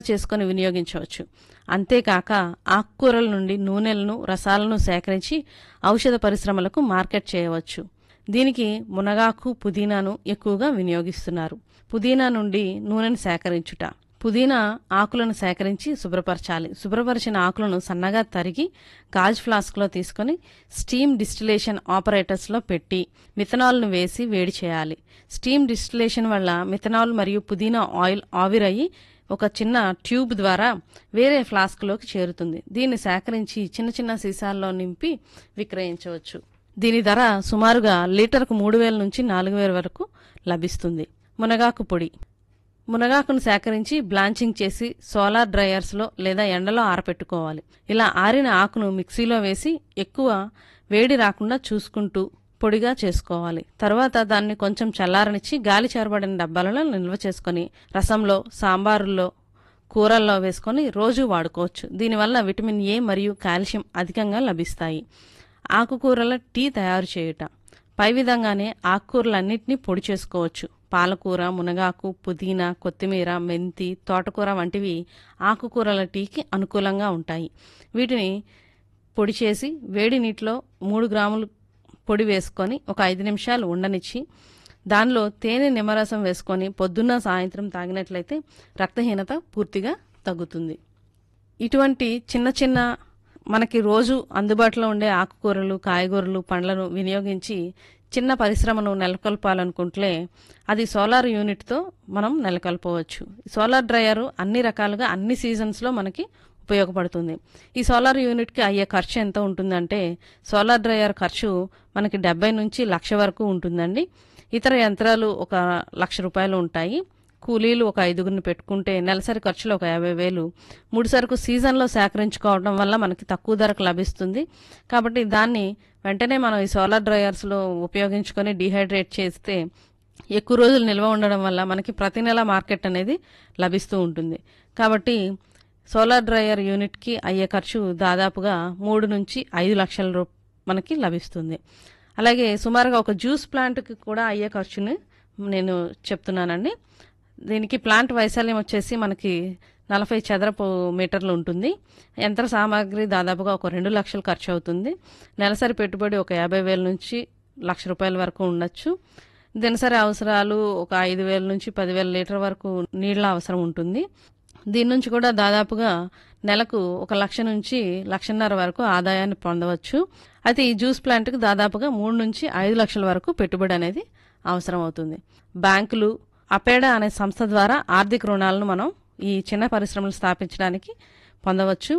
చేసుకొని వినియోగించవచ్చు అంతేకాక ఆకుకూరల నుండి నూనెలను రసాలను సేకరించి ఔషధ పరిశ్రమలకు మార్కెట్ చేయవచ్చు దీనికి మునగాకు పుదీనాను ఎక్కువగా వినియోగిస్తున్నారు పుదీనా నుండి నూనెను సేకరించుట పుదీనా ఆకులను సేకరించి శుభ్రపరచాలి శుభ్రపరిచిన ఆకులను సన్నగా తరిగి గాజ్ ఫ్లాస్క్లో తీసుకొని స్టీమ్ డిస్టిలేషన్ ఆపరేటర్స్లో పెట్టి మిథనాల్ను వేసి వేడి చేయాలి స్టీమ్ డిస్టిలేషన్ వల్ల మిథనాల్ మరియు పుదీనా ఆయిల్ ఆవిరయ్యి ఒక చిన్న ట్యూబ్ ద్వారా వేరే ఫ్లాస్క్లోకి చేరుతుంది దీన్ని సేకరించి చిన్న చిన్న సీసాల్లో నింపి విక్రయించవచ్చు దీని ధర సుమారుగా లీటర్కు మూడు వేల నుంచి నాలుగు వేల వరకు లభిస్తుంది మునగాకు పొడి మునగాకును సేకరించి బ్లాంచింగ్ చేసి సోలార్ డ్రయర్స్లో లేదా ఎండలో ఆరపెట్టుకోవాలి ఇలా ఆరిన ఆకును మిక్సీలో వేసి ఎక్కువ వేడి రాకుండా చూసుకుంటూ పొడిగా చేసుకోవాలి తర్వాత దాన్ని కొంచెం చల్లారనిచ్చి గాలి చేరబడిన డబ్బాలలో నిల్వ చేసుకొని రసంలో సాంబారుల్లో కూరల్లో వేసుకొని రోజు వాడుకోవచ్చు దీనివల్ల విటమిన్ ఏ మరియు కాల్షియం అధికంగా లభిస్తాయి ఆకుకూరల టీ తయారు చేయుట పై విధంగానే ఆకుకూరలన్నింటినీ పొడి చేసుకోవచ్చు పాలకూర మునగాకు పుదీనా కొత్తిమీర మెంతి తోటకూర వంటివి ఆకుకూరల టీకి అనుకూలంగా ఉంటాయి వీటిని పొడి చేసి వేడి నీటిలో మూడు గ్రాములు పొడి వేసుకొని ఒక ఐదు నిమిషాలు ఉండనిచ్చి దానిలో తేనె నిమ్మరసం వేసుకొని పొద్దున్న సాయంత్రం తాగినట్లయితే రక్తహీనత పూర్తిగా తగ్గుతుంది ఇటువంటి చిన్న చిన్న మనకి రోజు అందుబాటులో ఉండే ఆకుకూరలు కాయగూరలు పండ్లను వినియోగించి చిన్న పరిశ్రమను నెలకొల్పాలనుకుంటే అది సోలార్ యూనిట్తో మనం నెలకొల్పవచ్చు సోలార్ డ్రయర్ అన్ని రకాలుగా అన్ని సీజన్స్లో మనకి ఉపయోగపడుతుంది ఈ సోలార్ యూనిట్కి అయ్యే ఖర్చు ఎంత ఉంటుందంటే సోలార్ డ్రయర్ ఖర్చు మనకి డెబ్బై నుంచి లక్ష వరకు ఉంటుందండి ఇతర యంత్రాలు ఒక లక్ష రూపాయలు ఉంటాయి కూలీలు ఒక ఐదుగురిని పెట్టుకుంటే నెలసరి ఖర్చులు ఒక యాభై వేలు ముడి సరుకు సీజన్లో సేకరించుకోవడం వల్ల మనకి తక్కువ ధరకు లభిస్తుంది కాబట్టి దాన్ని వెంటనే మనం ఈ సోలార్ డ్రయర్స్లో ఉపయోగించుకొని డీహైడ్రేట్ చేస్తే ఎక్కువ రోజులు నిల్వ ఉండడం వల్ల మనకి ప్రతి నెల మార్కెట్ అనేది లభిస్తూ ఉంటుంది కాబట్టి సోలార్ డ్రయర్ యూనిట్కి అయ్యే ఖర్చు దాదాపుగా మూడు నుంచి ఐదు లక్షల రూ మనకి లభిస్తుంది అలాగే సుమారుగా ఒక జ్యూస్ ప్లాంట్కి కూడా అయ్యే ఖర్చుని నేను చెప్తున్నానండి దీనికి ప్లాంట్ వైశాల్యం వచ్చేసి మనకి నలభై చదరపు మీటర్లు ఉంటుంది యంత్ర సామాగ్రి దాదాపుగా ఒక రెండు లక్షలు ఖర్చు అవుతుంది నెలసరి పెట్టుబడి ఒక యాభై వేల నుంచి లక్ష రూపాయల వరకు ఉండొచ్చు దినసరి అవసరాలు ఒక ఐదు వేల నుంచి పదివేల లీటర్ వరకు నీళ్ళ అవసరం ఉంటుంది దీని నుంచి కూడా దాదాపుగా నెలకు ఒక లక్ష నుంచి లక్షన్నర వరకు ఆదాయాన్ని పొందవచ్చు అయితే ఈ జ్యూస్ ప్లాంట్కి దాదాపుగా మూడు నుంచి ఐదు లక్షల వరకు పెట్టుబడి అనేది అవసరం అవుతుంది బ్యాంకులు అపేడా అనే సంస్థ ద్వారా ఆర్థిక రుణాలను మనం ఈ చిన్న పరిశ్రమలు స్థాపించడానికి పొందవచ్చు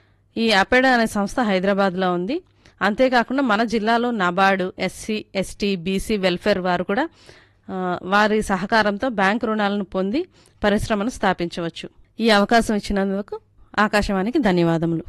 ఈ అపేడా అనే సంస్థ హైదరాబాద్లో ఉంది అంతేకాకుండా మన జిల్లాలో NABARD SC ST BC welfare వారు కూడా ఆ, వారి సహకారంతో బ్యాంకు రుణాలను పొంది పరిశ్రమను స్థాపించవచ్చు ఈ అవకాశం ఇచ్చినందుకు ఆకాశవాణికి ధన్యవాదములు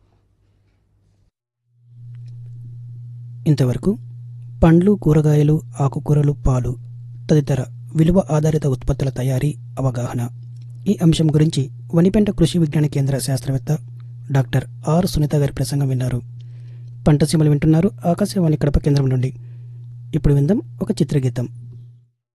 ఇంతవరకు పండ్లు కూరగాయలు ఆకుకూరలు పాలు తదితర విలువ ఆధారిత ఉత్పత్తుల తయారీ అవగాహన ఈ అంశం గురించి వనిపెంట కృషి విజ్ఞాన కేంద్ర శాస్త్రవేత్త డాక్టర్ ఆర్ సునీత గారి ప్రసంగం విన్నారు పంట సీమలు వింటున్నారు ఆకాశవాణి కడప కేంద్రం నుండి ఇప్పుడు విందాం ఒక చిత్రగీతం